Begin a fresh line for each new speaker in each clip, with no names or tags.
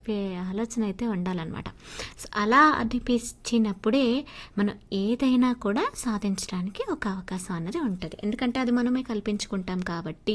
చెప్పే ఆలోచన అయితే ఉండాలన్నమాట సో అలా అనిపించినప్పుడే మనం ఏదైనా కూడా సాధించడానికి ఒక అవకాశం అన్నది ఉంటుంది ఎందుకంటే అది మనమే కల్పించుకుంటాం కాబట్టి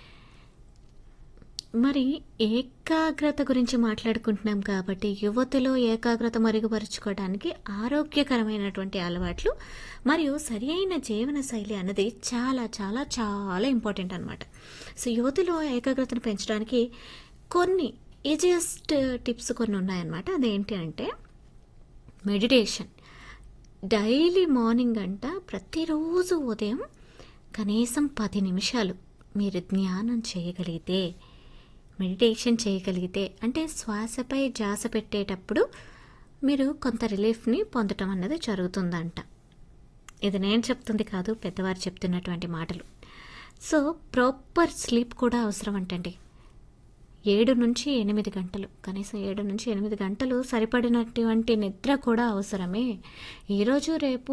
మరి ఏకాగ్రత గురించి మాట్లాడుకుంటున్నాం కాబట్టి యువతలో ఏకాగ్రత మెరుగుపరుచుకోవడానికి ఆరోగ్యకరమైనటువంటి అలవాట్లు మరియు సరి అయిన జీవన శైలి అన్నది చాలా చాలా చాలా ఇంపార్టెంట్ అనమాట సో యువతలో ఏకాగ్రతను పెంచడానికి కొన్ని ఈజియెస్ట్ టిప్స్ కొన్ని ఉన్నాయన్నమాట అదేంటి అంటే మెడిటేషన్ డైలీ మార్నింగ్ అంట ప్రతిరోజు ఉదయం కనీసం పది నిమిషాలు మీరు ధ్యానం చేయగలిగితే మెడిటేషన్ చేయగలిగితే అంటే శ్వాసపై ధ్యాస పెట్టేటప్పుడు మీరు కొంత రిలీఫ్ని పొందటం అన్నది జరుగుతుందంట ఇది నేను చెప్తుంది కాదు పెద్దవారు చెప్తున్నటువంటి మాటలు సో ప్రాపర్ స్లీప్ కూడా అవసరం అంటండి ఏడు నుంచి ఎనిమిది గంటలు కనీసం ఏడు నుంచి ఎనిమిది గంటలు సరిపడినటువంటి నిద్ర కూడా అవసరమే ఈరోజు రేపు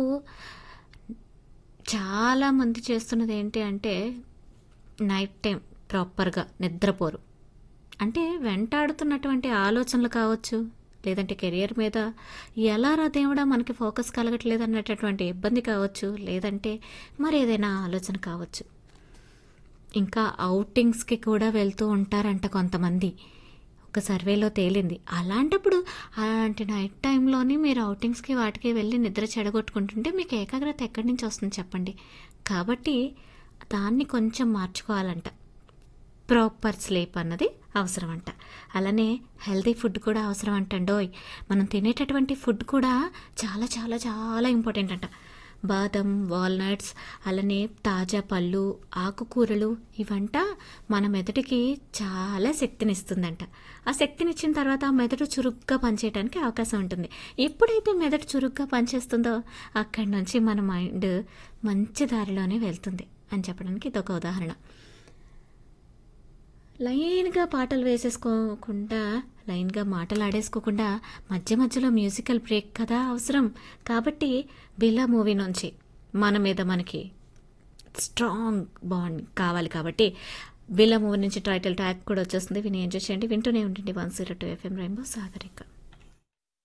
చాలామంది చేస్తున్నది ఏంటి అంటే నైట్ టైం ప్రాపర్గా నిద్రపోరు అంటే వెంటాడుతున్నటువంటి ఆలోచనలు కావచ్చు లేదంటే కెరియర్ మీద ఎలా రా దేవుడా మనకి ఫోకస్ కలగట్లేదు అన్నటువంటి ఇబ్బంది కావచ్చు లేదంటే మరి ఏదైనా ఆలోచన కావచ్చు ఇంకా అవుటింగ్స్కి కూడా వెళ్తూ ఉంటారంట కొంతమంది ఒక సర్వేలో తేలింది అలాంటప్పుడు అలాంటి నైట్ టైంలోని మీరు అవుటింగ్స్కి వాటికి వెళ్ళి నిద్ర చెడగొట్టుకుంటుంటే మీకు ఏకాగ్రత ఎక్కడి నుంచి వస్తుంది చెప్పండి కాబట్టి దాన్ని కొంచెం మార్చుకోవాలంట ప్రాపర్ స్లీప్ అన్నది అవసరం అంట అలానే హెల్తీ ఫుడ్ కూడా అవసరం అంటండోయ్ మనం తినేటటువంటి ఫుడ్ కూడా చాలా చాలా చాలా ఇంపార్టెంట్ అంట బాదం వాల్నట్స్ అలానే తాజా పళ్ళు ఆకుకూరలు ఇవంట మన మెదడుకి చాలా శక్తినిస్తుందంట ఆ శక్తినిచ్చిన తర్వాత ఆ మెదడు చురుగ్గా పనిచేయడానికి అవకాశం ఉంటుంది ఎప్పుడైతే మెదడు చురుగ్గా పనిచేస్తుందో అక్కడి నుంచి మన మైండ్ మంచి దారిలోనే వెళ్తుంది అని చెప్పడానికి ఇదొక ఉదాహరణ లైన్గా పాటలు వేసేసుకోకుండా లైన్గా మాటలు ఆడేసుకోకుండా మధ్య మధ్యలో మ్యూజికల్ బ్రేక్ కదా అవసరం కాబట్టి బిల్లా మూవీ నుంచి మన మీద మనకి స్ట్రాంగ్ బాండ్ కావాలి కాబట్టి బిల్లా మూవీ నుంచి టైటిల్ ట్యాగ్ కూడా వచ్చేస్తుంది విని ఎంజాయ్ చేయండి వింటూనే ఉండండి one zero two FM rainbow Sagarika